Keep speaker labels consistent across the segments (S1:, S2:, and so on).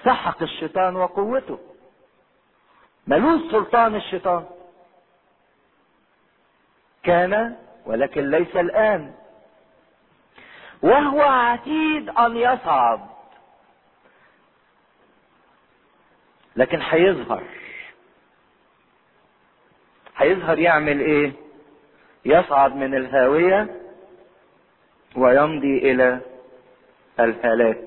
S1: سحق الشيطان وقوته ملوش سلطان الشيطان كان ولكن ليس الآن وهو عتيد أن يصعد لكن هيظهر هيظهر يعمل ايه يصعد من الهاوية ويمضي الى الهلاك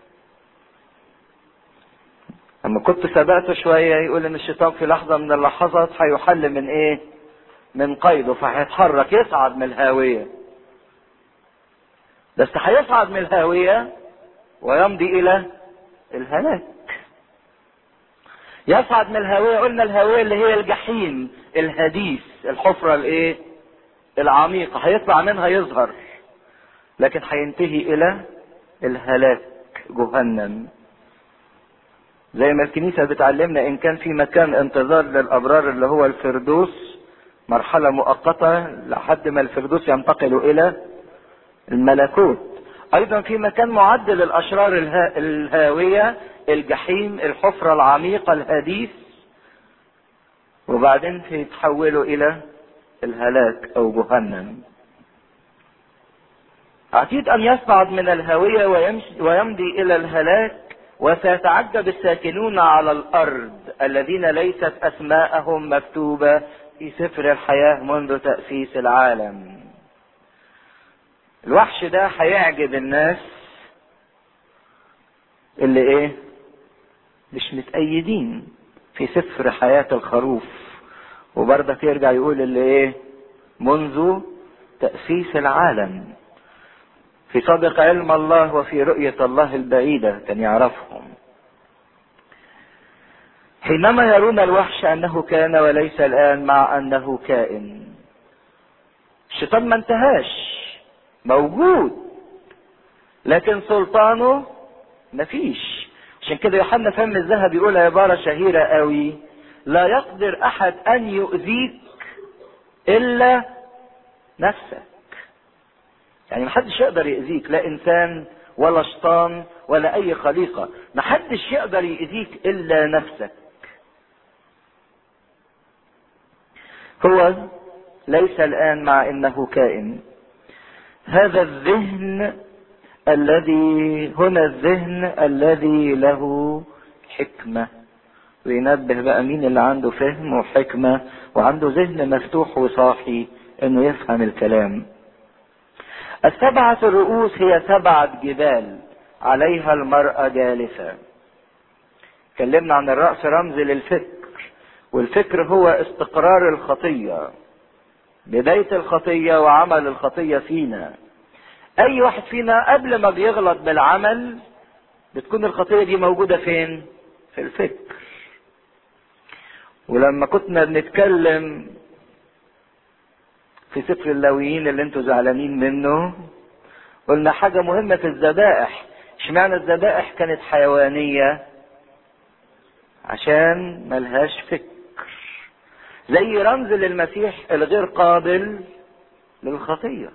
S1: لما كنت سبقت شوية يقول ان الشيطان في لحظة من اللحظات هيحل من ايه من قيده فهيتحرك يصعد من الهاوية بس هيصعد من الهاوية ويمضي الى الهلاك يصعد من الهاوية قلنا الهاوية اللي هي الجحيم الهديث الحفرة الايه العميقة هيطلع منها يظهر لكن هينتهي الى الهلاك جهنم زي ما الكنيسة بتعلمنا ان كان في مكان انتظار للابرار اللي هو الفردوس مرحلة مؤقتة لحد ما الفردوس ينتقل الى الملكوت ايضا في مكان معد للاشرار الها... الهاوية الجحيم الحفرة العميقة الهديث وبعدين يتحولوا الى الهلاك او جهنم عتيد ان يصعد من الهاوية ويمشي ويمضي الى الهلاك وسيتعجب الساكنون على الارض الذين ليست اسماءهم مكتوبة في سفر الحياة منذ تأسيس العالم الوحش ده هيعجب الناس اللي ايه مش متأيدين في سفر حياة الخروف وبرضك يرجع يقول اللي ايه منذ تأسيس العالم في سابق علم الله وفي رؤية الله البعيدة كان يعرفهم حينما يرون الوحش أنه كان وليس الآن مع أنه كائن الشيطان ما انتهاش موجود لكن سلطانه مفيش عشان كده يوحنا فهم الذهب يقول عبارة شهيرة قوي لا يقدر أحد أن يؤذيك إلا نفسك يعني محدش يقدر يأذيك لا إنسان ولا شيطان ولا أي خليقة محدش يقدر يأذيك إلا نفسك هو ليس الآن مع إنه كائن هذا الذهن الذي هنا الذهن الذي له حكمة وينبه بقى مين اللي عنده فهم وحكمة وعنده ذهن مفتوح وصاحي انه يفهم الكلام السبعة الرؤوس هي سبعة جبال عليها المرأة جالسة اتكلمنا عن الرأس رمز للفكر والفكر هو استقرار الخطية بداية الخطية وعمل الخطية فينا اي واحد فينا قبل ما بيغلط بالعمل بتكون الخطية دي موجودة فين في الفكر ولما كنا بنتكلم في سفر اللاويين اللي انتوا زعلانين منه قلنا حاجة مهمة في الذبائح اشمعنى الذبائح كانت حيوانية عشان ملهاش فكر زي رمز للمسيح الغير قابل للخطية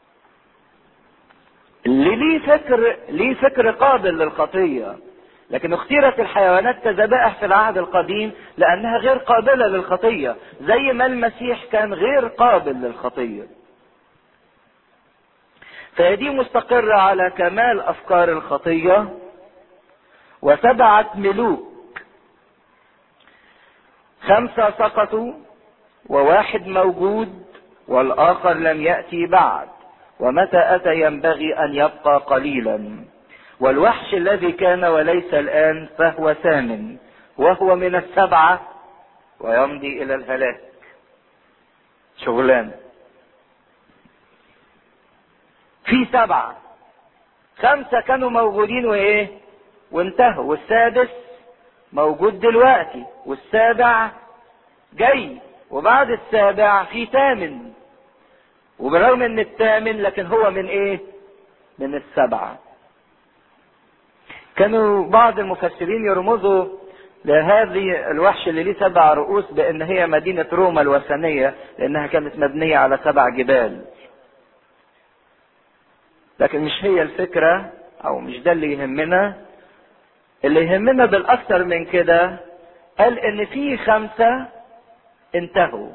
S1: اللي ليه فكر ليه فكر قابل للخطية لكن اختيرت الحيوانات كذبائح في العهد القديم لانها غير قابلة للخطية زي ما المسيح كان غير قابل للخطية فهي مستقرة على كمال افكار الخطية وسبعة ملوك خمسة سقطوا وواحد موجود والاخر لم يأتي بعد ومتى اتى ينبغي ان يبقى قليلا والوحش الذي كان وليس الان فهو ثامن وهو من السبعه ويمضي الى الهلاك شغلانه في سبعه خمسه كانوا موجودين وايه وانتهوا والسادس موجود دلوقتي والسابع جاي وبعد السابع في ثامن وبرغم ان الثامن لكن هو من ايه من السبعة كانوا بعض المفسرين يرمزوا لهذه الوحش اللي ليه سبع رؤوس بان هي مدينة روما الوثنية لانها كانت مبنية على سبع جبال لكن مش هي الفكرة او مش ده اللي يهمنا اللي يهمنا بالاكثر من كده قال ان في خمسة انتهوا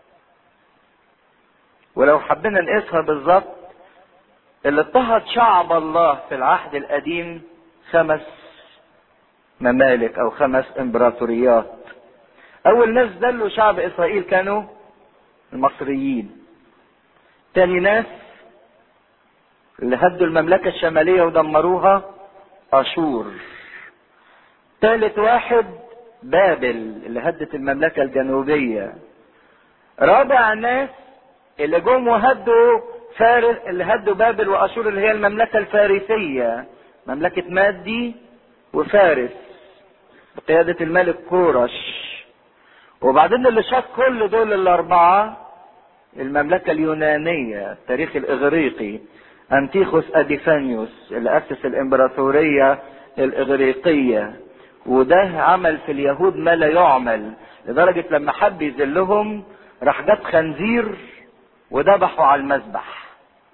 S1: ولو حبينا نقيسها بالظبط اللي اضطهد شعب الله في العهد القديم خمس ممالك او خمس امبراطوريات اول ناس دلوا شعب اسرائيل كانوا المصريين تاني ناس اللي هدوا المملكة الشمالية ودمروها اشور ثالث واحد بابل اللي هدت المملكة الجنوبية رابع ناس اللي جم وهدوا فارس اللي هدوا بابل واشور اللي هي المملكة الفارسية مملكة مادي وفارس بقيادة الملك كورش وبعدين اللي شاف كل دول الاربعة المملكة اليونانية التاريخ الاغريقي انتيخوس اديفانيوس اللي اسس الامبراطورية الاغريقية وده عمل في اليهود ما لا يعمل لدرجة لما حب يذلهم راح جاب خنزير وذبحوا على المذبح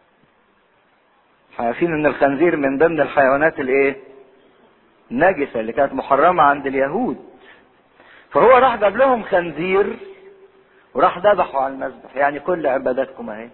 S1: عارفين ان الخنزير من ضمن الحيوانات الايه النجسة اللي كانت محرمة عند اليهود فهو راح جاب لهم خنزير وراح ذبحوا على المذبح يعني كل عباداتكم اهي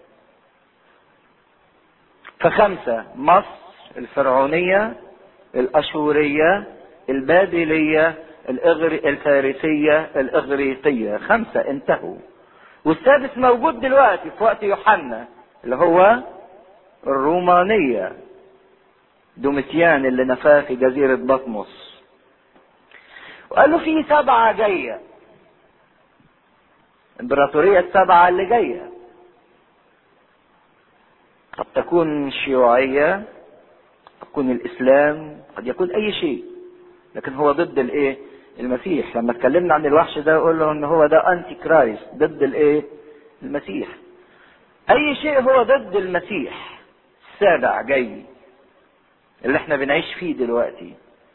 S1: فخمسة مصر الفرعونية الاشورية البابلية الإغري الفارسية الإغريقية خمسة انتهوا والسادس موجود دلوقتي في وقت يوحنا اللي هو الرومانية دوميتيان اللي نفاه في جزيرة بطمس وقالوا في سبعة جاية امبراطورية السبعة اللي جاية قد تكون شيوعية قد تكون الإسلام قد يكون أي شيء لكن هو ضد الايه المسيح لما اتكلمنا عن الوحش ده قول له ان هو ده انتي كرايست ضد الايه المسيح اي شيء هو ضد المسيح السابع جاي اللي احنا بنعيش فيه دلوقتي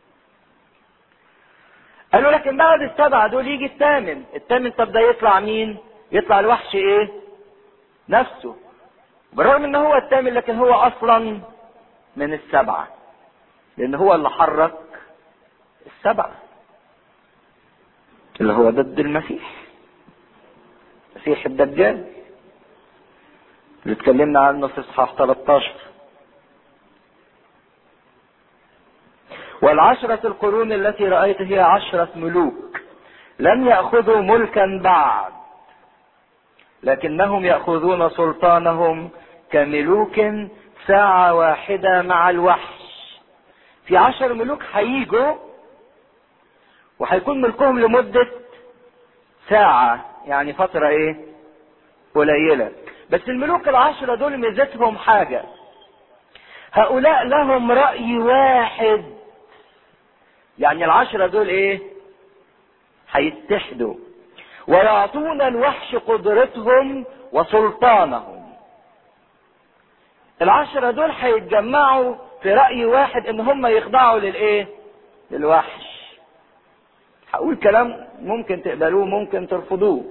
S1: قالوا لكن بعد السبعة دول يجي الثامن الثامن طب ده يطلع مين يطلع الوحش ايه نفسه بالرغم ان هو الثامن لكن هو اصلا من السبعة لان هو اللي حرك السبعة اللي هو ضد المسيح مسيح الدجال اللي اتكلمنا عنه في اصحاح 13 والعشرة القرون التي رأيت هي عشرة ملوك لم يأخذوا ملكا بعد لكنهم يأخذون سلطانهم كملوك ساعة واحدة مع الوحش في عشر ملوك هيجوا وهيكون ملكهم لمدة ساعة يعني فترة ايه قليلة بس الملوك العشرة دول ميزتهم حاجة هؤلاء لهم رأي واحد يعني العشرة دول ايه هيتحدوا ويعطون الوحش قدرتهم وسلطانهم العشرة دول هيتجمعوا في رأي واحد ان هم يخضعوا للايه للوحش هقول كلام ممكن تقبلوه ممكن ترفضوه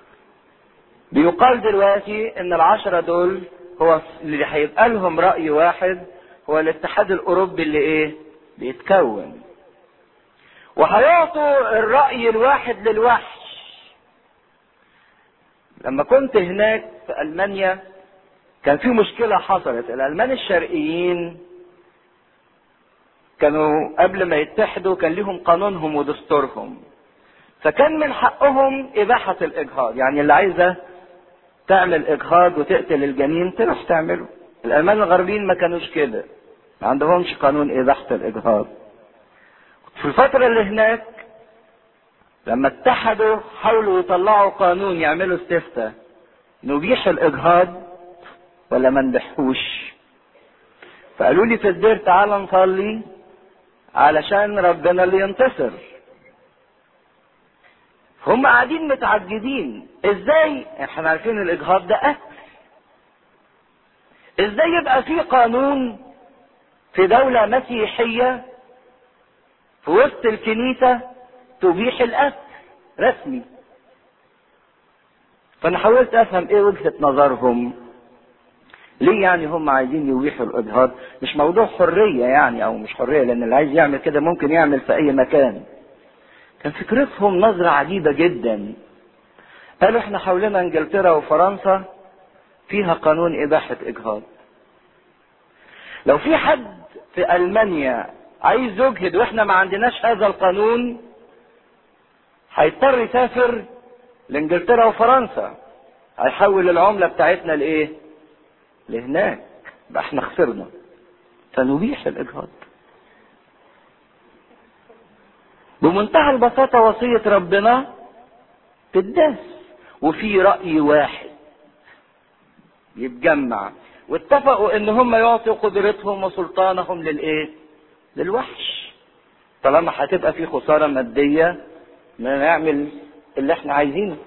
S1: بيقال دلوقتي ان العشرة دول هو اللي هيبقى لهم رأي واحد هو الاتحاد الاوروبي اللي ايه بيتكون وهيعطوا الرأي الواحد للوحش لما كنت هناك في المانيا كان في مشكلة حصلت الالمان الشرقيين كانوا قبل ما يتحدوا كان لهم قانونهم ودستورهم فكان من حقهم إباحة الإجهاض يعني اللي عايزة تعمل إجهاض وتقتل الجنين تروح تعمله الألمان الغربيين ما كانوش كده ما عندهمش قانون إباحة الإجهاض في الفترة اللي هناك لما اتحدوا حاولوا يطلعوا قانون يعملوا استفتاء نبيح الإجهاض ولا ما نبيحوش فقالوا لي في الدير تعالى نصلي علشان ربنا اللي ينتصر هم قاعدين متعجبين ازاي احنا عارفين الاجهاض ده قتل ازاي يبقى في قانون في دولة مسيحية في وسط الكنيسة تبيح القتل رسمي فانا حاولت افهم ايه وجهة نظرهم ليه يعني هم عايزين يويحوا الاجهاض مش موضوع حريه يعني او مش حريه لان اللي عايز يعمل كده ممكن يعمل في اي مكان كان فكرتهم نظره عجيبه جدا قالوا احنا حولنا انجلترا وفرنسا فيها قانون اباحه اجهاض لو في حد في المانيا عايز يجهد واحنا ما عندناش هذا القانون هيضطر يسافر لانجلترا وفرنسا هيحول العملة بتاعتنا لايه لهناك يبقى احنا خسرنا فنبيح الاجهاض بمنتهى البساطة وصية ربنا تداس وفي رأي واحد يتجمع واتفقوا ان هم يعطوا قدرتهم وسلطانهم للايه للوحش طالما هتبقى في خسارة مادية نعمل اللي احنا عايزينه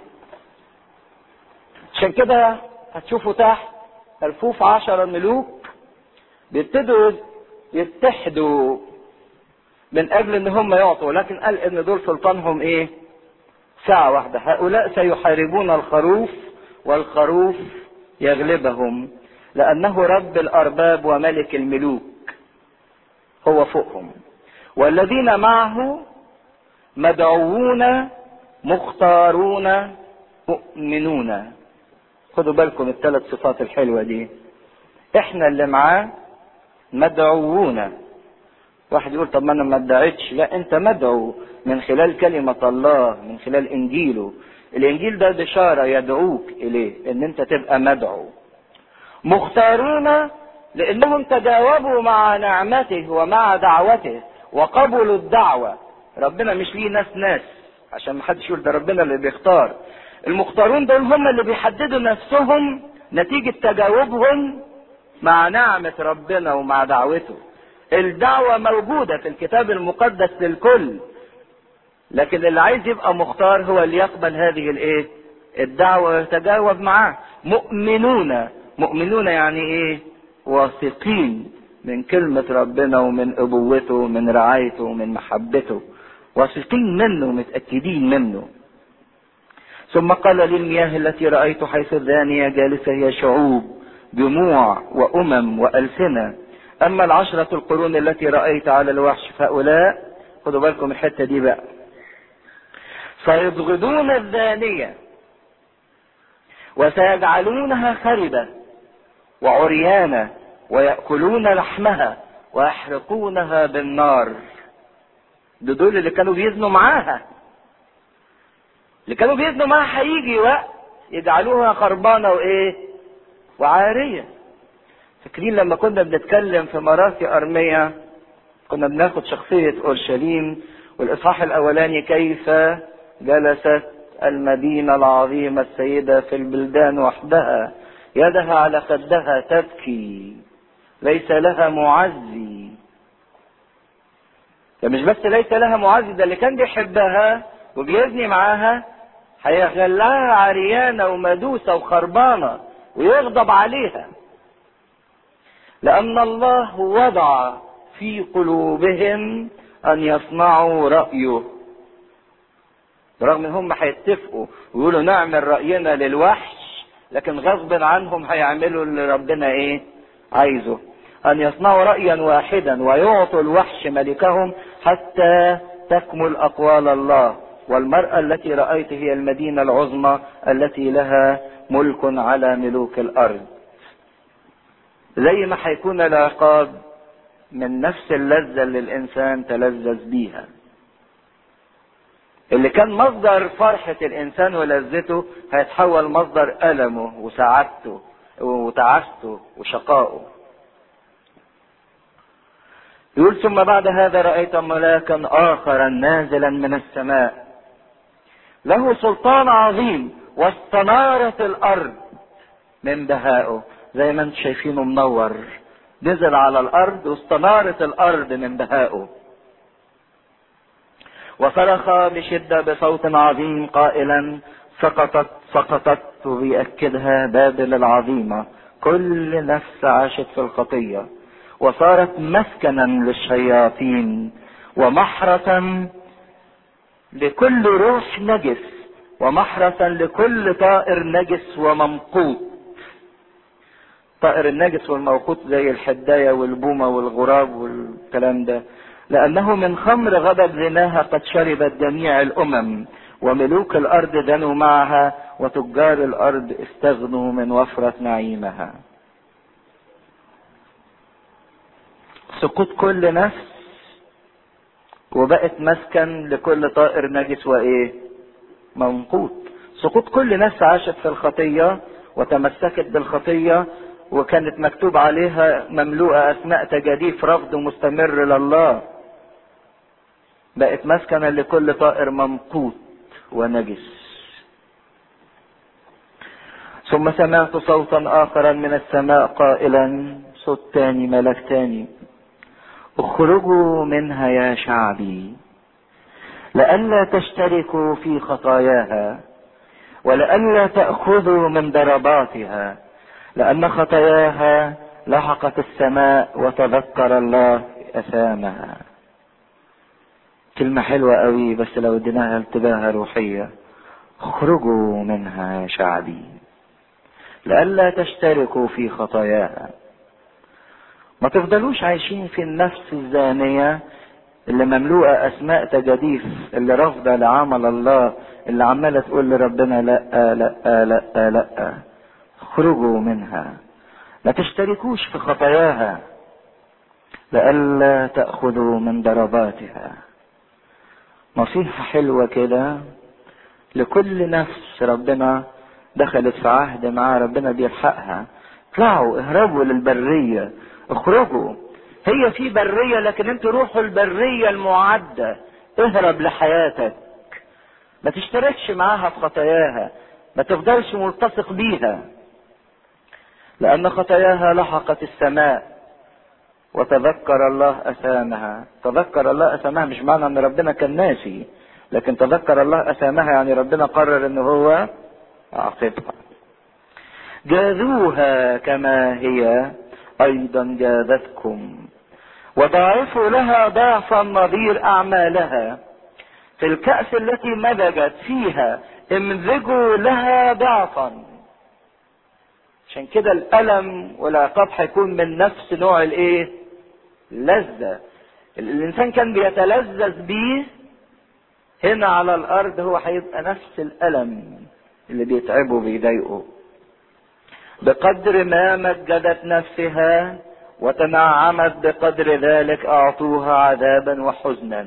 S1: عشان كده هتشوفوا تحت الفوف عشر ملوك بيبتدوا يتحدوا من اجل ان هم يعطوا لكن قال ان دول سلطانهم ايه ساعة واحدة هؤلاء سيحاربون الخروف والخروف يغلبهم لأنه رب الأرباب وملك الملوك هو فوقهم والذين معه مدعوون مختارون مؤمنون خدوا بالكم الثلاث صفات الحلوة دي احنا اللي معاه مدعوون واحد يقول طب ما انا ما ادعيتش لا انت مدعو من خلال كلمة الله من خلال انجيله الانجيل ده بشارة يدعوك اليه ان انت تبقى مدعو مختارون لانهم تجاوبوا مع نعمته ومع دعوته وقبلوا الدعوة ربنا مش ليه ناس ناس عشان ما حدش يقول ده ربنا اللي بيختار المختارون دول هم اللي بيحددوا نفسهم نتيجة تجاوبهم مع نعمة ربنا ومع دعوته الدعوة موجودة في الكتاب المقدس للكل لكن اللي عايز يبقى مختار هو اللي يقبل هذه الايه الدعوة ويتجاوب معاه مؤمنون مؤمنون يعني ايه واثقين من كلمة ربنا ومن ابوته ومن رعايته ومن محبته واثقين منه متأكدين منه ثم قال للمياه التي رأيت حيث الدانية جالسة هي شعوب جموع وأمم وألسنة أما العشرة القرون التي رأيت على الوحش فهؤلاء خدوا بالكم الحتة دي بقى سيبغضون الدانية وسيجعلونها خربة وعريانة ويأكلون لحمها ويحرقونها بالنار ده دول اللي كانوا بيزنوا معاها اللي كانوا بيزنوا معاها هيجي وقت يجعلوها خربانة وايه وعارية فاكرين لما كنا بنتكلم في مراسي أرمية كنا بناخد شخصية أورشليم والإصحاح الأولاني كيف جلست المدينة العظيمة السيدة في البلدان وحدها يدها على خدها تبكي ليس لها معزي ده مش بس ليس لها معزي ده اللي كان بيحبها وبيزني معاها هيخلعها عريانة ومدوسة وخربانة ويغضب عليها لأن الله وضع في قلوبهم أن يصنعوا رأيه برغم ان هم هيتفقوا ويقولوا نعمل رأينا للوحش لكن غصب عنهم هيعملوا اللي ربنا ايه عايزه ان يصنعوا رأيا واحدا ويعطوا الوحش ملكهم حتى تكمل اقوال الله والمرأة التي رأيت هي المدينة العظمى التي لها ملك على ملوك الارض زي ما هيكون العقاب من نفس اللذة اللي الانسان تلذذ بيها اللي كان مصدر فرحة الإنسان ولذته هيتحول مصدر ألمه وسعادته وتعاسته وشقائه. يقول ثم بعد هذا رأيت ملاكا آخرا نازلا من السماء له سلطان عظيم واستنارت الأرض من بهائه زي ما انتم شايفينه منور نزل على الأرض واستنارت الأرض من بهائه وصرخ بشدة بصوت عظيم قائلا سقطت سقطت وبيأكدها بابل العظيمة كل نفس عاشت في الخطية وصارت مسكنا للشياطين ومحرسا لكل روح نجس ومحرسا لكل طائر نجس وممقوت طائر النجس والموقوت زي الحداية والبومة والغراب والكلام ده لأنه من خمر غضب زناها قد شربت جميع الأمم وملوك الأرض دنوا معها وتجار الأرض استغنوا من وفرة نعيمها سقوط كل نفس وبقت مسكن لكل طائر نجس وايه منقوط سقوط كل نفس عاشت في الخطية وتمسكت بالخطية وكانت مكتوب عليها مملوءة أسماء تجاديف رفض مستمر لله بقت مسكنا لكل طائر ممقوت ونجس ثم سمعت صوتا آخرا من السماء قائلا صوت تاني ملك تاني اخرجوا منها يا شعبي لئلا تشتركوا في خطاياها ولئلا تأخذوا من ضرباتها لأن خطاياها لحقت السماء وتذكر الله أثامها كلمة حلوة قوي بس لو اديناها انتباهها روحية اخرجوا منها يا شعبي لئلا تشتركوا في خطاياها ما تفضلوش عايشين في النفس الزانية اللي مملوءة أسماء تجاديف اللي رافضة لعمل الله اللي عمالة تقول لربنا لا لا لا لا اخرجوا منها لا تشتركوش في خطاياها لئلا تأخذوا من ضرباتها نصيحة حلوة كده لكل نفس ربنا دخلت في عهد معاه ربنا بيلحقها اطلعوا اهربوا للبرية اخرجوا هي في برية لكن انتوا روحوا البرية المعدة اهرب لحياتك ما تشتركش معاها في خطاياها ما تفضلش ملتصق بيها لأن خطاياها لحقت السماء وتذكر الله أثامها تذكر الله أثامها مش معنى أن ربنا كان ناسي لكن تذكر الله أثامها يعني ربنا قرر أن هو يعاقبها جاذوها كما هي أيضا جاذتكم وضاعفوا لها ضعفا نظير أعمالها في الكأس التي مزجت فيها امزجوا لها ضعفا عشان كده الألم والعقاب هيكون من نفس نوع الايه لذة الإنسان كان بيتلذذ بيه هنا على الأرض هو هيبقى نفس الألم اللي بيتعبه بيضايقه بقدر ما مجدت نفسها وتنعمت بقدر ذلك أعطوها عذابا وحزنا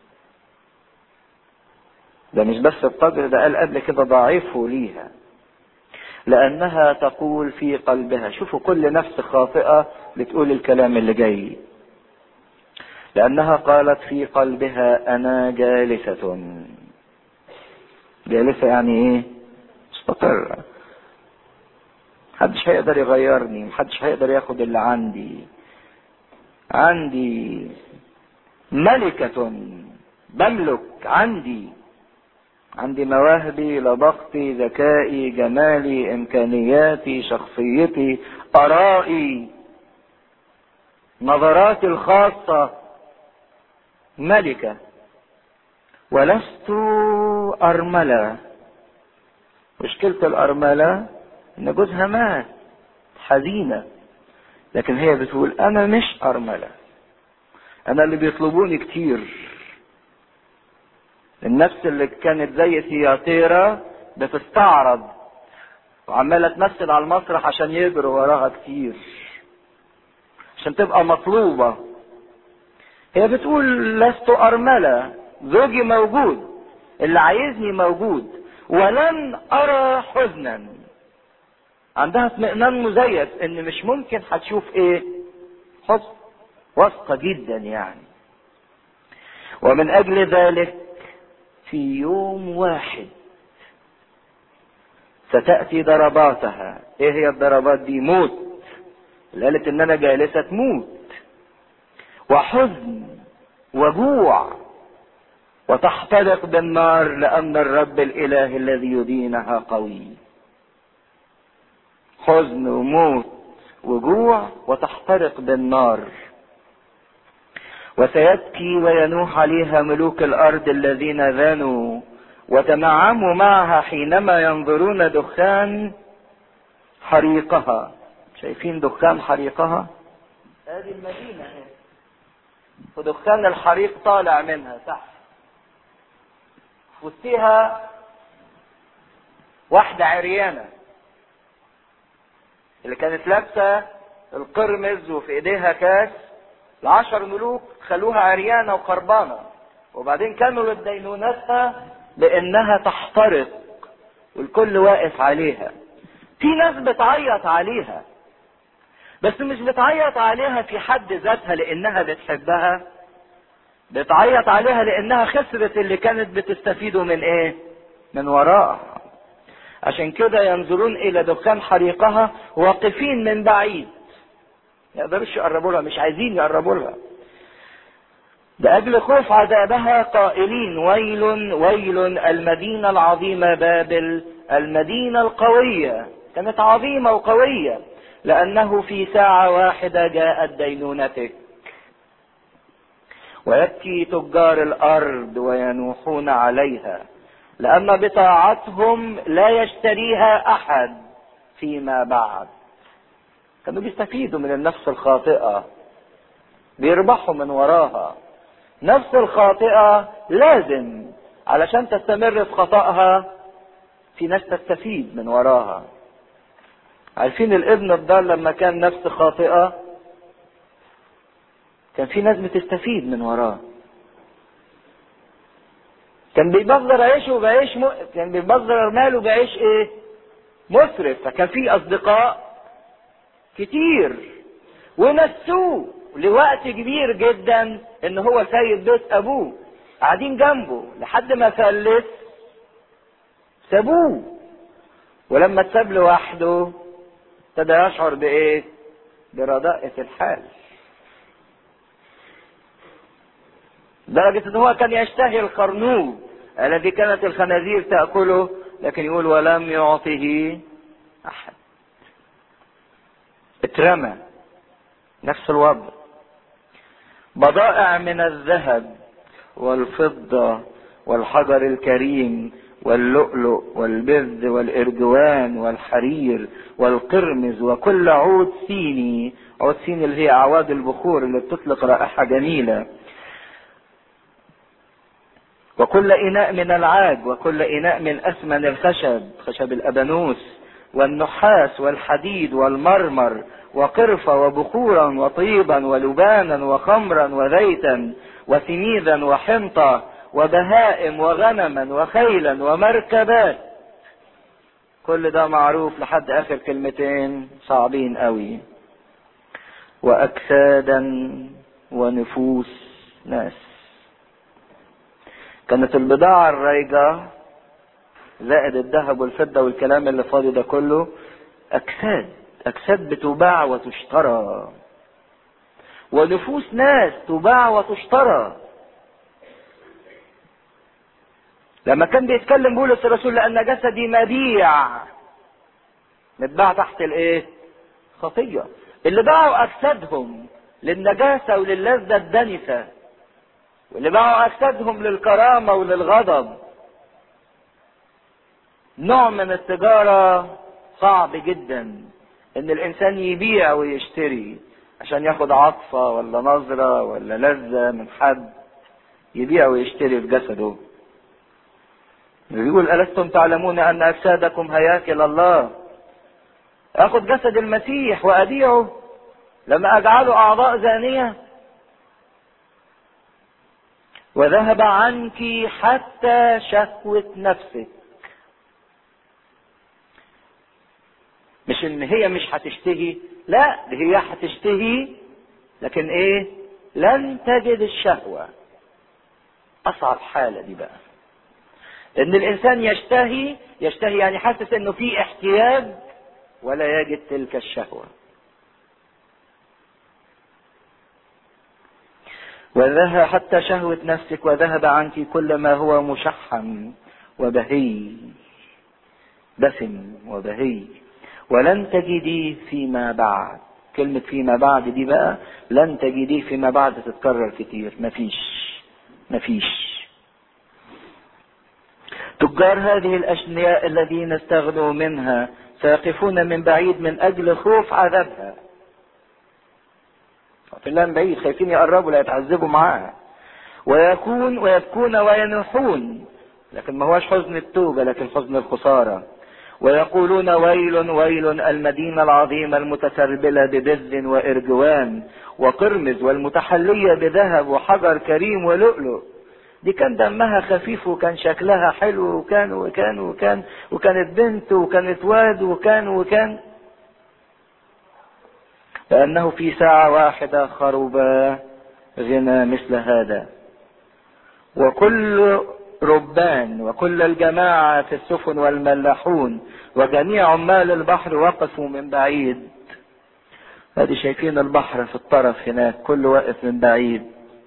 S1: ده مش بس القدر ده قال قبل كده ضعيفه ليها لأنها تقول في قلبها شوفوا كل نفس خاطئة بتقول الكلام اللي جاي لأنها قالت في قلبها أنا جالسة جالسة يعني إيه؟ مستقرة محدش هيقدر يغيرني محدش هيقدر ياخد اللي عندي عندي ملكة بملك عندي عندي مواهبي لبقتي ذكائي جمالي امكانياتي شخصيتي ارائي نظراتي الخاصة ملكة ولست أرملة مشكلة الأرملة إن جوزها مات حزينة لكن هي بتقول أنا مش أرملة أنا اللي بيطلبوني كتير النفس اللي كانت زي سياتيرا بتستعرض وعمالة تمثل على المسرح عشان يجروا وراها كتير عشان تبقى مطلوبة هي بتقول لست أرملة زوجي موجود اللي عايزني موجود ولن أرى حزنا عندها اطمئنان مزيف ان مش ممكن هتشوف ايه حزن واثقة جدا يعني ومن اجل ذلك في يوم واحد ستأتي ضرباتها ايه هي الضربات دي موت اللي قالت ان انا جالسة تموت وحزن وجوع وتحترق بالنار لأن الرب الإله الذي يدينها قوي حزن وموت وجوع وتحترق بالنار وسيبكي وينوح عليها ملوك الأرض الذين ذانوا وتنعموا معها حينما ينظرون دخان حريقها شايفين دخان حريقها هذه المدينة اهي ودخان الحريق طالع منها تحت وسطيها واحدة عريانة اللي كانت لابسة القرمز وفي ايديها كاس العشر ملوك خلوها عريانة وقربانة وبعدين كملوا دينونتها بانها تحترق والكل واقف عليها في ناس بتعيط عليها بس مش بتعيط عليها في حد ذاتها لانها بتحبها بتعيط عليها لانها خسرت اللي كانت بتستفيده من ايه من وراءها عشان كده ينظرون الى دخان حريقها واقفين من بعيد ما يقدروش يقربوا لها مش عايزين يقربوا لها لأجل خوف عذابها قائلين ويل ويل المدينة العظيمة بابل المدينة القوية كانت عظيمة وقوية لأنه في ساعة واحدة جاءت دينونتك ويبكي تجار الأرض وينوحون عليها لأن بطاعتهم لا يشتريها أحد فيما بعد كانوا بيستفيدوا من النفس الخاطئة بيربحوا من وراها نفس الخاطئة لازم علشان تستمر في خطأها في ناس تستفيد من وراها عارفين الابن الضال لما كان نفس خاطئة كان في ناس بتستفيد من وراه كان بيبذر عيشه بعيش م... كان بيبذر ماله بعيش ايه مسرف فكان في اصدقاء كتير ونسوه لوقت كبير جدا ان هو سيد بيت ابوه قاعدين جنبه لحد ما فلس سابوه ولما اتساب لوحده ابتدى يشعر بايه برداءة الحال لدرجة ان هو كان يشتهي القرنوب الذي كانت الخنازير تأكله لكن يقول ولم يعطه احد اترمى نفس الوضع بضائع من الذهب والفضة والحجر الكريم واللؤلؤ والبذ والارجوان والحرير والقرمز وكل عود سيني عود سيني اللي هي اعواد البخور اللي بتطلق رائحة جميلة وكل اناء من العاج وكل اناء من اثمن الخشب خشب الابانوس والنحاس والحديد والمرمر وقرفة وبخورا وطيبا ولبانا وخمرا وزيتا وسميدا وحنطة وبهائم وغنما وخيلا ومركبات كل ده معروف لحد اخر كلمتين صعبين قوي واجسادا ونفوس ناس كانت البضاعة الرايجة زائد الذهب والفضة والكلام اللي فاضي ده كله أجساد أجساد بتباع وتشترى ونفوس ناس تباع وتشترى لما كان بيتكلم بولس الرسول لأن جسدي مبيع متباع تحت الايه خطية اللي باعوا أجسادهم للنجاسة وللذة الدنسة واللي باعوا أجسادهم للكرامة وللغضب نوع من التجارة صعب جدا ان الانسان يبيع ويشتري عشان ياخد عطفة ولا نظرة ولا لذة من حد يبيع ويشتري في جسده بيقول ألستم تعلمون أن أجسادكم هياكل الله أخذ جسد المسيح وأبيعه لما أجعله أعضاء زانية وذهب عنك حتى شهوة نفسك مش ان هي مش هتشتهي لا دي هي هتشتهي لكن ايه لن تجد الشهوة اصعب حالة دي بقى ان الانسان يشتهي يشتهي يعني حاسس انه في احتياج ولا يجد تلك الشهوة وذهب حتى شهوة نفسك وذهب عنك كل ما هو مشحم وبهي دسم وبهي ولن تجدي فيما بعد كلمة فيما بعد دي بقى لن تجديه فيما بعد تتكرر كتير مفيش مفيش تجار هذه الأشياء الذين استغنوا منها سيقفون من بعيد من اجل خوف عذابها في الله من بعيد خايفين يقربوا لا يتعذبوا معاها ويكون ويبكون وينوحون لكن ما هوش حزن التوبة لكن حزن الخسارة ويقولون ويل ويل المدينة العظيمة المتسربلة ببذ وإرجوان وقرمز والمتحلية بذهب وحجر كريم ولؤلؤ دي كان دمها خفيف وكان شكلها حلو وكان وكان وكان وكانت بنت وكانت واد وكان وكان لأنه في ساعة واحدة خربا غنى مثل هذا وكل ربان وكل الجماعة في السفن والملاحون وجميع عمال البحر وقفوا من بعيد ادي شايفين البحر في الطرف هناك كل واقف من بعيد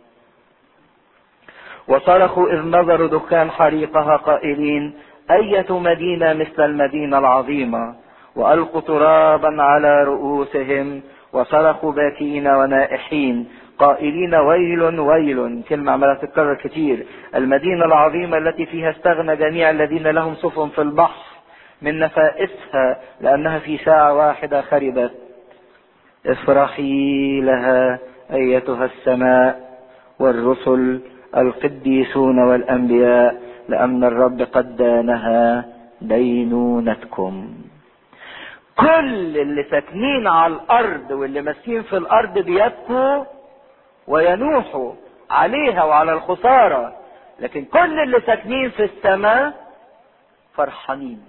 S1: وصرخوا اذ نظروا دخان حريقها قائلين اية مدينة مثل المدينة العظيمة والقوا ترابا على رؤوسهم وصرخوا باكين ونائحين قائلين ويل ويل كلمة عمالة تتكرر كتير المدينة العظيمة التي فيها استغنى جميع الذين لهم سفن في البحر من نفائسها لأنها في ساعة واحدة خربت افرحي لها أيتها السماء والرسل القديسون والأنبياء لأن الرب قد دانها دينونتكم كل اللي ساكنين على الأرض واللي ماسكين في الأرض بيبكوا وينوحوا عليها وعلى الخسارة لكن كل اللي ساكنين في السماء فرحانين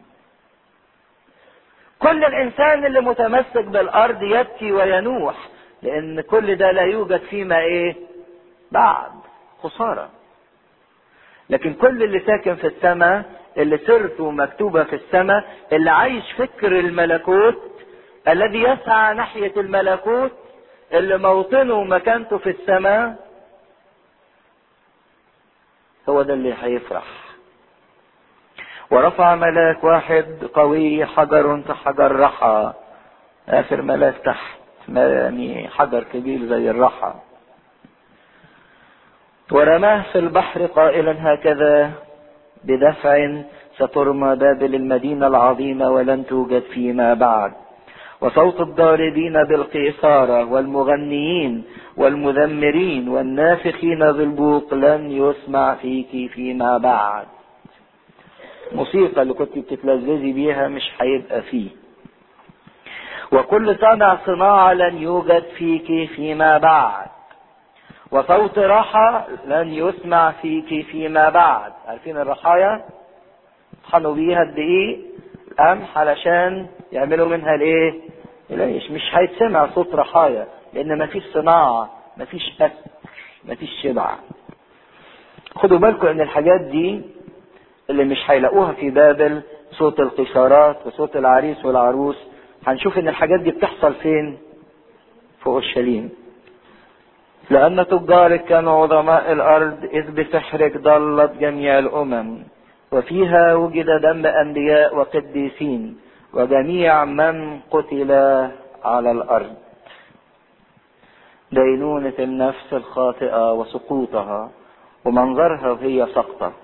S1: كل الانسان اللي متمسك بالارض يبكي وينوح لان كل ده لا يوجد فيما ايه بعد خسارة لكن كل اللي ساكن في السماء اللي سيرته مكتوبة في السماء اللي عايش فكر الملكوت الذي يسعى ناحية الملكوت اللي موطنه ومكانته في السماء هو ده اللي هيفرح ورفع ملاك واحد قوي حجر كحجر رحى اخر ملاك تحت يعني حجر كبير زي الرحى ورماه في البحر قائلا هكذا بدفع سترمى بابل المدينة العظيمة ولن توجد فيما بعد وصوت الضاربين بالقيثارة والمغنيين والمذمرين والنافخين بالبوق لن يسمع فيك فيما بعد موسيقى اللي كنت بتتلذذي بيها مش هيبقى فيه وكل صانع صناعة لن يوجد فيك فيما بعد وصوت راحة لن يسمع فيك فيما بعد عارفين الرحايا طحنوا بيها الدقيق القمح علشان يعملوا منها الايه العيش مش هيتسمع صوت رحايا لان مفيش صناعة مفيش اكل مفيش شبع خدوا بالكم ان الحاجات دي اللي مش هيلاقوها في بابل صوت القشارات وصوت العريس والعروس هنشوف ان الحاجات دي بتحصل فين في اورشليم لان تجارك كانوا عظماء الارض اذ بسحرك ضلت جميع الامم وفيها وجد دم انبياء وقديسين وجميع من قتل على الارض دينونة النفس الخاطئة وسقوطها ومنظرها وهي سقطة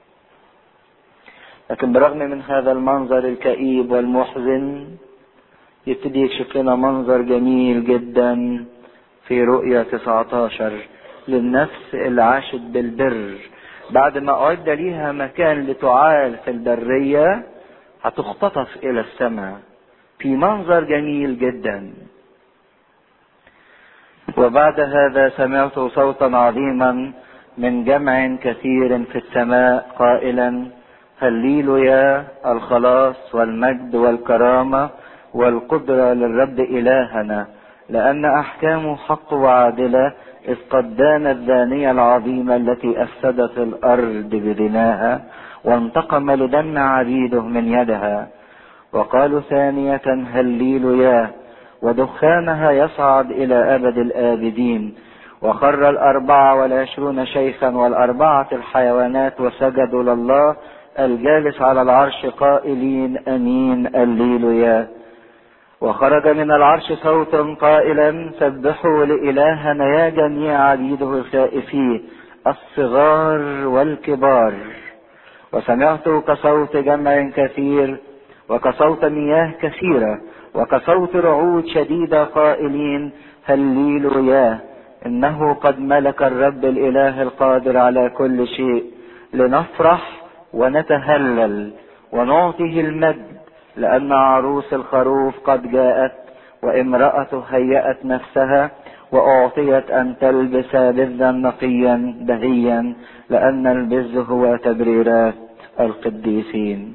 S1: لكن برغم من هذا المنظر الكئيب والمحزن يبتدي يكشف لنا منظر جميل جدا في رؤية 19 للنفس اللي عاشت بالبر بعد ما أعد ليها مكان لتعال في البرية هتختطف إلى السماء في منظر جميل جدا وبعد هذا سمعت صوتا عظيما من جمع كثير في السماء قائلا هللويا الخلاص والمجد والكرامة والقدرة للرب إلهنا لأن أحكامه حق وعادلة إذ قد دان الدانية العظيمة التي أفسدت الأرض بذناها وانتقم لدم عبيده من يدها وقالوا ثانية هللويا ودخانها يصعد إلى أبد الآبدين وخر الأربعة والعشرون شيخا والأربعة الحيوانات وسجدوا لله الجالس على العرش قائلين امين الليلويا وخرج من العرش صوت قائلا سبحوا لالهنا يا جميع عبيده الخائفين الصغار والكبار وسمعت كصوت جمع كثير وكصوت مياه كثيرة وكصوت رعود شديدة قائلين هللويا إنه قد ملك الرب الإله القادر على كل شيء لنفرح ونتهلل ونعطيه المجد لأن عروس الخروف قد جاءت وامرأته هيأت نفسها وأعطيت أن تلبس بذا نقيا بهيا لأن البز هو تبريرات القديسين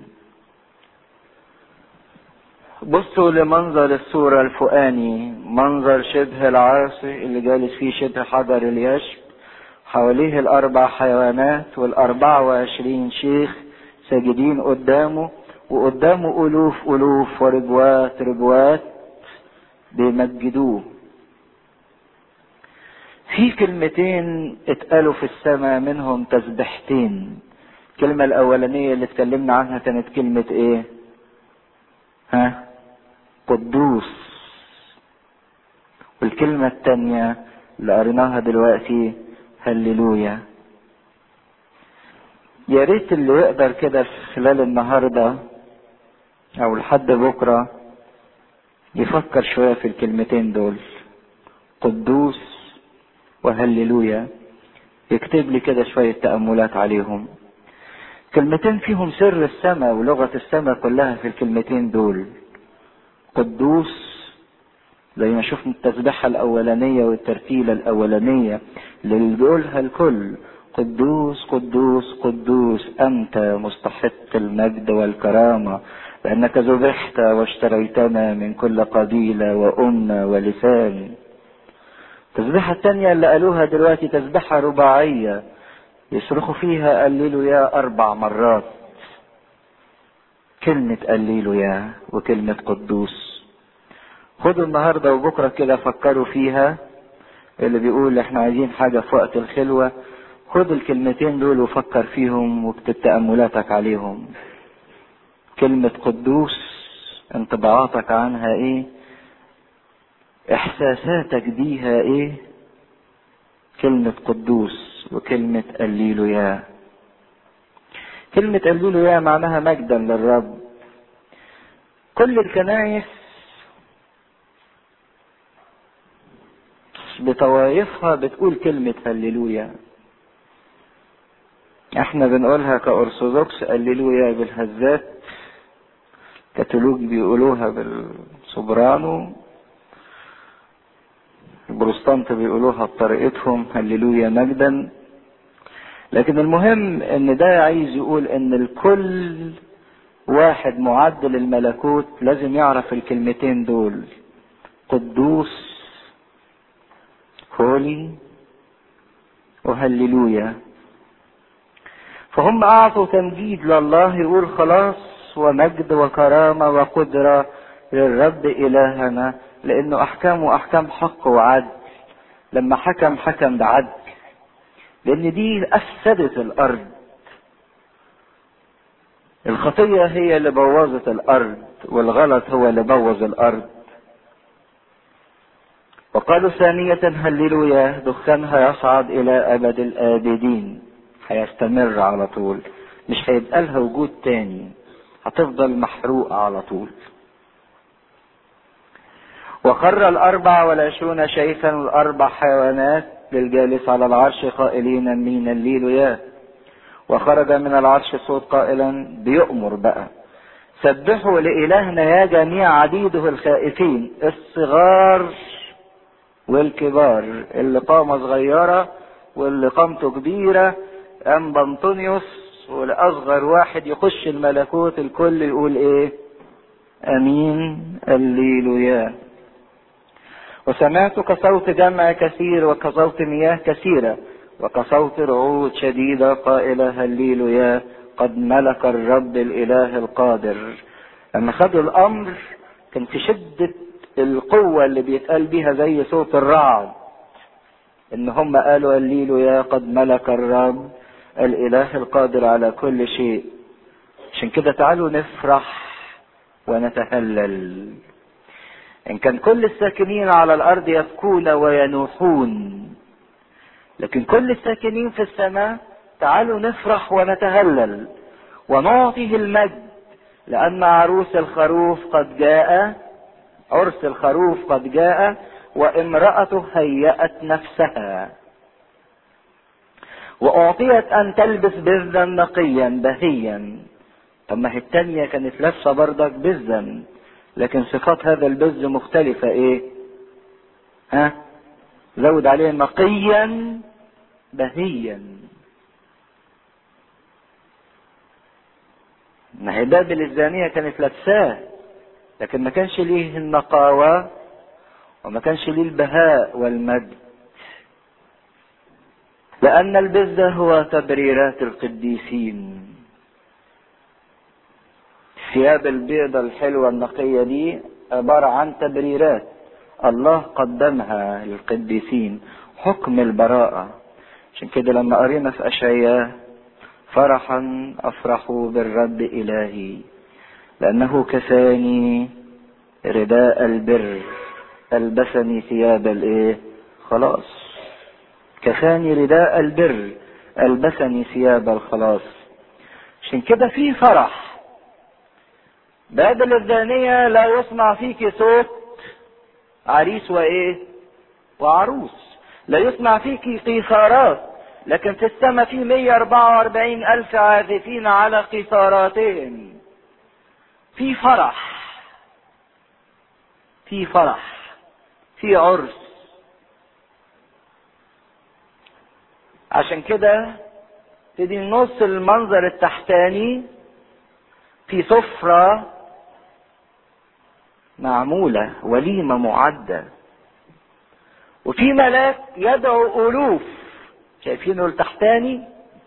S1: بصوا لمنظر الصورة الفوقاني منظر شبه العاصي اللي جالس فيه شبه حجر اليشب حواليه الأربع حيوانات والأربعة وعشرين شيخ ساجدين قدامه وقدامه ألوف ألوف وربوات ربوات بيمجدوه في كلمتين اتقالوا في السماء منهم تسبحتين الكلمة الأولانية اللي اتكلمنا عنها كانت كلمة ايه؟ ها؟ قدوس والكلمة التانية اللي قريناها دلوقتي هللويا يا ريت اللي يقدر كده في خلال النهارده او لحد بكره يفكر شويه في الكلمتين دول قدوس وهللويا يكتب لي كده شويه تاملات عليهم كلمتين فيهم سر السماء ولغه السماء كلها في الكلمتين دول قدوس زي ما شفنا التسبيحة الأولانية والترتيلة الأولانية اللي بيقولها الكل قدوس قدوس قدوس أنت مستحق المجد والكرامة لأنك ذبحت واشتريتنا من كل قبيلة وأمة ولسان التسبيحة الثانية اللي قالوها دلوقتي تسبيحة رباعية يصرخوا فيها قللوا يا أربع مرات كلمة قللوا يا وكلمة قدوس خدوا النهارده وبكره كده فكروا فيها اللي بيقول احنا عايزين حاجه في وقت الخلوه خد الكلمتين دول وفكر فيهم واكتب تاملاتك عليهم كلمه قدوس انطباعاتك عنها ايه احساساتك بيها ايه كلمه قدوس وكلمه قليلو يا كلمه قليلو يا معناها مجدا للرب كل الكنائس بطوائفها بتقول كلمة هللويا احنا بنقولها كأرثوذكس هللويا بالهزات كاثوليك بيقولوها بالسوبرانو البروستانت بيقولوها بطريقتهم هللويا مجدا لكن المهم ان ده عايز يقول ان الكل واحد معدل الملكوت لازم يعرف الكلمتين دول قدوس هولي وهللويا فهم اعطوا تمجيد لله يقول خلاص ومجد وكرامة وقدرة للرب إلهنا لأنه أحكامه أحكام حق وعدل لما حكم حكم بعدل لأن دي أفسدت الأرض الخطية هي اللي بوظت الأرض والغلط هو اللي بوظ الأرض وقالوا ثانية هللويا دخانها يصعد إلى أبد الآبدين هيستمر على طول مش هيبقى لها وجود تاني هتفضل محروقة على طول وخر الأربع والعشرون شيخا الأربع حيوانات للجالس على العرش قائلين مين الليلويا وخرج من العرش صوت قائلا بيؤمر بقى سبحوا لإلهنا يا جميع عبيده الخائفين الصغار والكبار اللي قامة صغيرة واللي قامته كبيرة أم بنطونيوس والأصغر واحد يخش الملكوت الكل يقول إيه أمين الليلويا وسمعت كصوت جمع كثير وكصوت مياه كثيرة وكصوت رعود شديدة قائلة هللويا قد ملك الرب الإله القادر لما خدوا الأمر كان في شدة القوة اللي بيتقال بيها زي صوت الرعد ان هم قالوا قليلوا يا قد ملك الرب الاله القادر على كل شيء عشان كده تعالوا نفرح ونتهلل ان كان كل الساكنين على الارض يبكون وينوحون لكن كل الساكنين في السماء تعالوا نفرح ونتهلل ونعطيه المجد لأن عروس الخروف قد جاء عرس الخروف قد جاء وامرأته هيأت نفسها وأعطيت أن تلبس بذا نقيا بهيا طب ما هي التانية كانت لابسة بردك بزا لكن صفات هذا البز مختلفة ايه ها زود عليه نقيا بهيا ما هي بابل الزانية كانت لابساه لكن ما كانش ليه النقاوة وما كانش ليه البهاء والمجد لأن البز هو تبريرات القديسين الثياب البيضة الحلوة النقية دي عبارة عن تبريرات الله قدمها للقديسين حكم البراءة عشان كده لما قرينا في أشعياء فرحا أفرح بالرب إلهي لأنه كساني رداء البر ألبسني ثياب الإيه؟ خلاص كفاني رداء البر ألبسني ثياب الخلاص عشان كده في فرح بابل الدانية لا يسمع فيك صوت عريس وإيه؟ وعروس لا يسمع فيك قيثارات لكن في السماء في 144 ألف عازفين على قيثاراتهم في فرح في فرح في عرس عشان كده تدي نص المنظر التحتاني في سفرة معمولة وليمة معدة وفي ملاك يدعو ألوف شايفينه التحتاني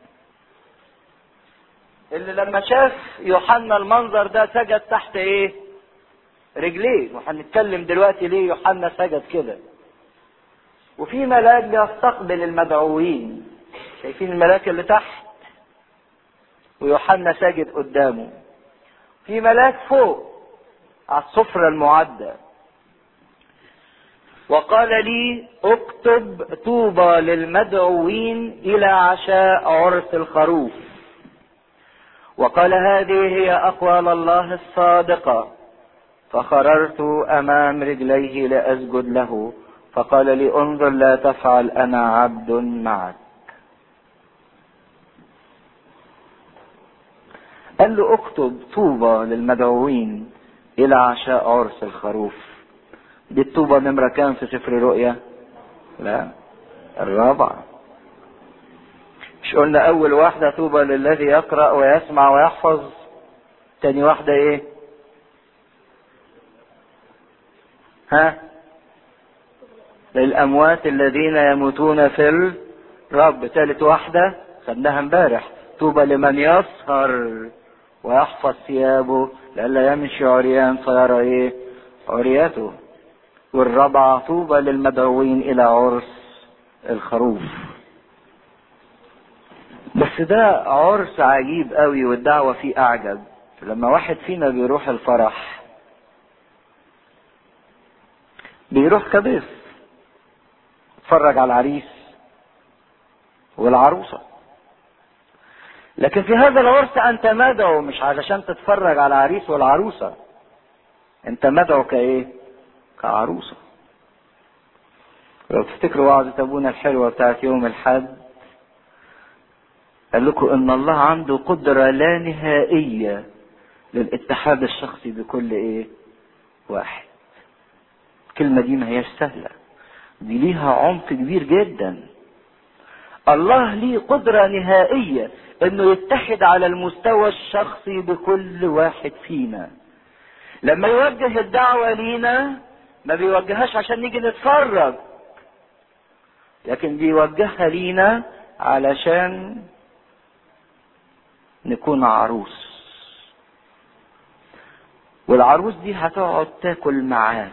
S1: اللي لما شاف يوحنا المنظر ده سجد تحت ايه رجليه وهنتكلم دلوقتي ليه يوحنا سجد كده وفي ملاك بيستقبل المدعوين شايفين الملاك اللي تحت ويوحنا ساجد قدامه في ملاك فوق على السفرة المعدة وقال لي اكتب طوبى للمدعوين الى عشاء عرس الخروف وقال هذه هي اقوال الله الصادقه فخررت امام رجليه لاسجد له فقال لي انظر لا تفعل انا عبد معك قال له اكتب طوبى للمدعوين الى عشاء عرس الخروف دي الطوبة نمرة كام في سفر الرؤيا لا الرابعة مش قلنا اول واحدة طوبى للذي يقرأ ويسمع ويحفظ تاني واحدة ايه ها للاموات الذين يموتون في الرب ثالث واحدة خدناها امبارح طوبى لمن يسهر ويحفظ ثيابه لئلا يمشي عريان فيرى ايه عرياته والرابعة طوبى للمدعوين الى عرس الخروف بس ده عرس عجيب قوي والدعوة فيه اعجب لما واحد فينا بيروح الفرح بيروح كضيف يتفرج على العريس والعروسه لكن في هذا العرس انت مدعو مش علشان تتفرج على العريس والعروسه انت مدعو كايه كعروسه لو تفتكروا وعظة ابونا الحلوة بتاعت يوم الحد قال لكم ان الله عنده قدرة لا نهائية للاتحاد الشخصي بكل ايه واحد الكلمة دي ما هيش سهلة دي ليها عمق كبير جدا الله ليه قدرة نهائية انه يتحد على المستوى الشخصي بكل واحد فينا لما يوجه الدعوة لينا ما بيوجههاش عشان نيجي نتفرج لكن بيوجهها لينا علشان نكون عروس والعروس دي هتقعد تاكل معاه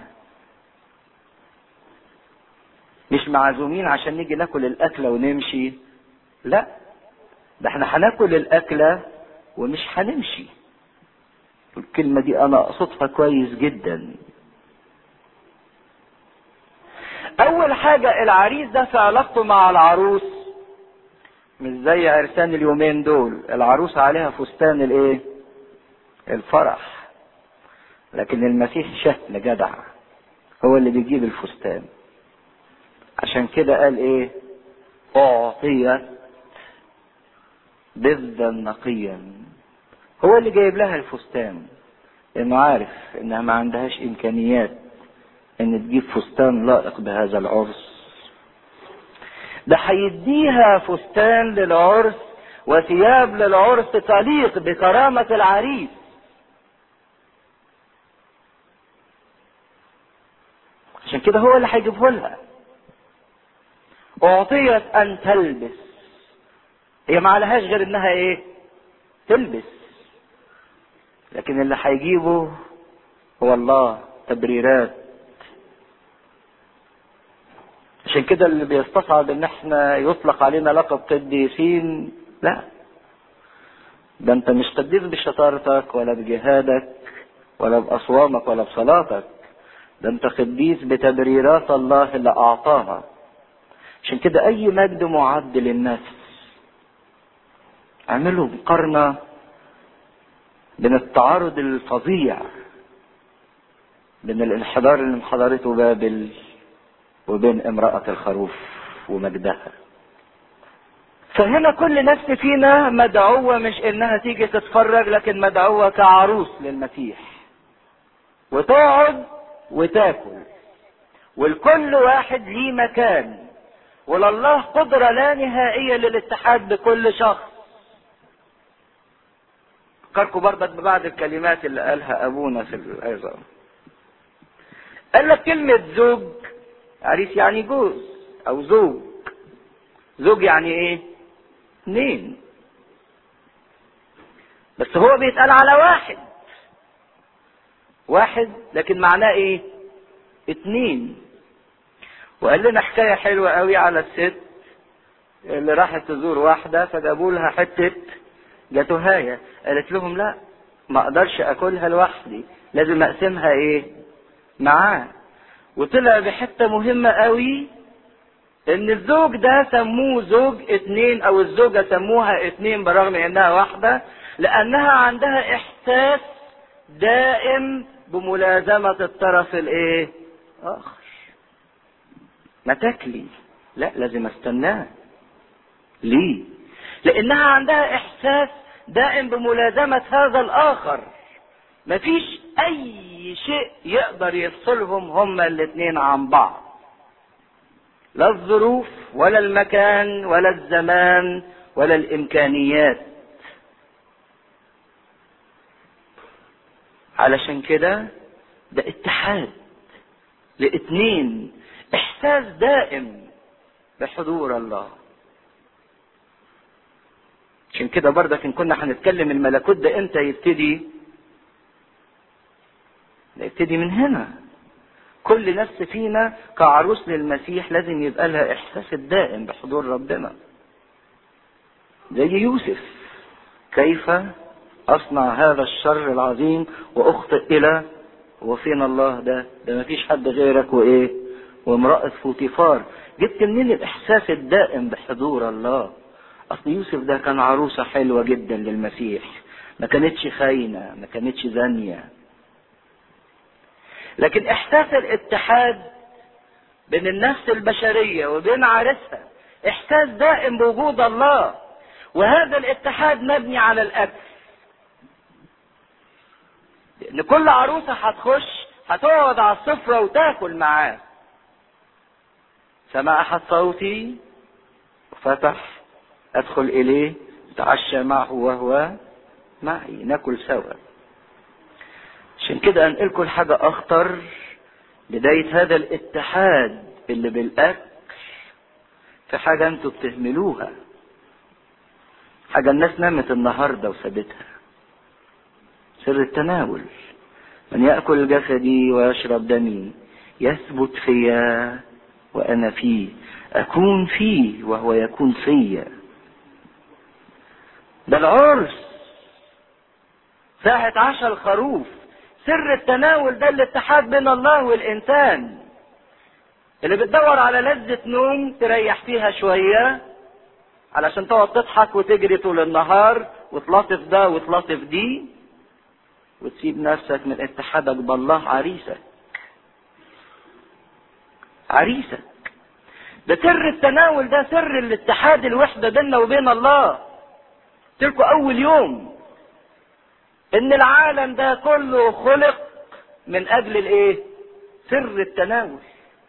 S1: مش معزومين عشان نيجي ناكل الاكله ونمشي لا ده احنا هناكل الاكله ومش هنمشي الكلمه دي انا اقصدها كويس جدا اول حاجه العريس ده في علاقته مع العروس مش زي عرسان اليومين دول العروس عليها فستان الايه الفرح لكن المسيح شهم جدع هو اللي بيجيب الفستان عشان كده قال ايه اعطيت بذا نقيا هو اللي جايب لها الفستان لانه عارف انها ما عندهاش امكانيات ان تجيب فستان لائق بهذا العرس ده هيديها فستان للعرس وثياب للعرس تليق بكرامة العريس عشان كده هو اللي هيجيبه لها أعطيت أن تلبس هي ما عليهاش غير إنها إيه؟ تلبس لكن اللي هيجيبه هو الله تبريرات عشان كده اللي بيستصعب ان احنا يطلق علينا لقب قديسين لا ده انت مش قديس بشطارتك ولا بجهادك ولا باصوامك ولا بصلاتك ده انت قديس بتبريرات الله اللي اعطاها عشان كده اي مجد معد للنفس اعملوا مقارنة بين التعارض الفظيع بين الانحدار اللي انحدرته بابل وبين امرأة الخروف ومجدها فهنا كل نفس فينا مدعوة مش انها تيجي تتفرج لكن مدعوة كعروس للمسيح وتقعد وتاكل والكل واحد ليه مكان ولله قدرة لا نهائية للاتحاد بكل شخص فكركم برضك ببعض الكلمات اللي قالها ابونا في العظام قال لك كلمة زوج عريس يعني جوز او زوج زوج يعني ايه اثنين بس هو بيتقال على واحد واحد لكن معناه ايه اتنين وقال لنا حكاية حلوة قوي على الست اللي راحت تزور واحدة فجابوا لها حتة جاتوهاية قالت لهم لا ما اقدرش اكلها لوحدي لازم اقسمها ايه معاه وطلع بحتة مهمة قوي ان الزوج ده سموه زوج اتنين او الزوجة سموها اتنين برغم انها واحدة لانها عندها احساس دائم بملازمة الطرف الايه اخر ما تاكلي لا لازم استناه ليه لانها عندها احساس دائم بملازمة هذا الاخر مفيش اي شيء يقدر يفصلهم هما الاثنين عن بعض لا الظروف ولا المكان ولا الزمان ولا الامكانيات علشان كده ده اتحاد لاتنين احساس دائم بحضور الله عشان كده برضك ان كنا هنتكلم الملكوت ده امتى يبتدي يبتدي من هنا كل نفس فينا كعروس للمسيح لازم يبقى لها احساس الدائم بحضور ربنا زي يوسف كيف اصنع هذا الشر العظيم واخطئ الى وفين الله ده ده ما فيش حد غيرك وايه وامرأة فوتيفار جبت منين الاحساس الدائم بحضور الله اصل يوسف ده كان عروسة حلوة جدا للمسيح ما كانتش خاينة ما كانتش زانية لكن احساس الاتحاد بين النفس البشرية وبين عارسها احساس دائم بوجود الله وهذا الاتحاد مبني على الاكل لان كل عروسة هتخش هتقعد على السفرة وتاكل معاه سمع احد صوتي وفتح ادخل اليه اتعشى معه وهو معي ناكل سوا عشان كده انقلكم لحاجة اخطر بداية هذا الاتحاد اللي بالاكل في حاجة انتوا بتهملوها حاجة الناس نامت النهاردة وسابتها سر التناول من يأكل جسدي ويشرب دمي يثبت فيا وأنا فيه أكون فيه وهو يكون فيا ده العرس ساعة عشاء الخروف سر التناول ده الاتحاد بين الله والإنسان اللي بتدور على لذة نوم تريح فيها شوية علشان تقعد تضحك وتجري طول النهار وتلاطف ده وتلاطف دي وتسيب نفسك من اتحادك بالله عريسك عريسك ده سر التناول ده سر الاتحاد الوحدة بيننا وبين الله تلكوا أول يوم إن العالم ده كله خلق من أجل الإيه؟ سر التناول.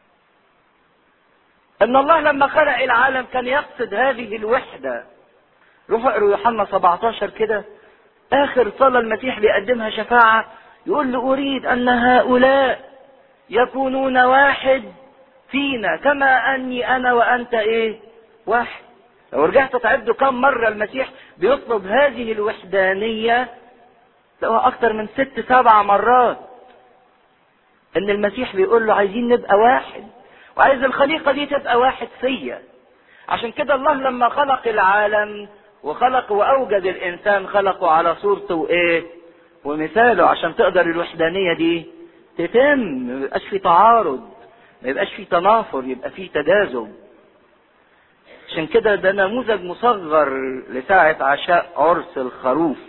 S1: إن الله لما خلق العالم كان يقصد هذه الوحدة. روحوا اقروا يوحنا 17 كده آخر صلاة المسيح بيقدمها شفاعة يقول له أريد أن هؤلاء يكونون واحد فينا كما أني أنا وأنت إيه؟ واحد. لو رجعت تعدوا كم مرة المسيح بيطلب هذه الوحدانية تلاقوها أكتر من ست سبع مرات. إن المسيح بيقول له عايزين نبقى واحد وعايز الخليقة دي تبقى واحد فيا. عشان كده الله لما خلق العالم وخلق وأوجد الإنسان خلقه على صورته وإيه؟ ومثاله عشان تقدر الوحدانية دي تتم ما يبقاش في تعارض ما يبقاش في تنافر يبقى في تجاذب عشان كده ده نموذج مصغر لساعة عشاء عرس الخروف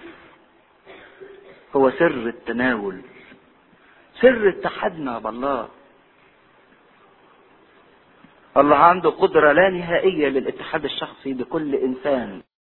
S1: هو سر التناول سر اتحادنا بالله الله عنده قدرة لا نهائية للاتحاد الشخصي بكل إنسان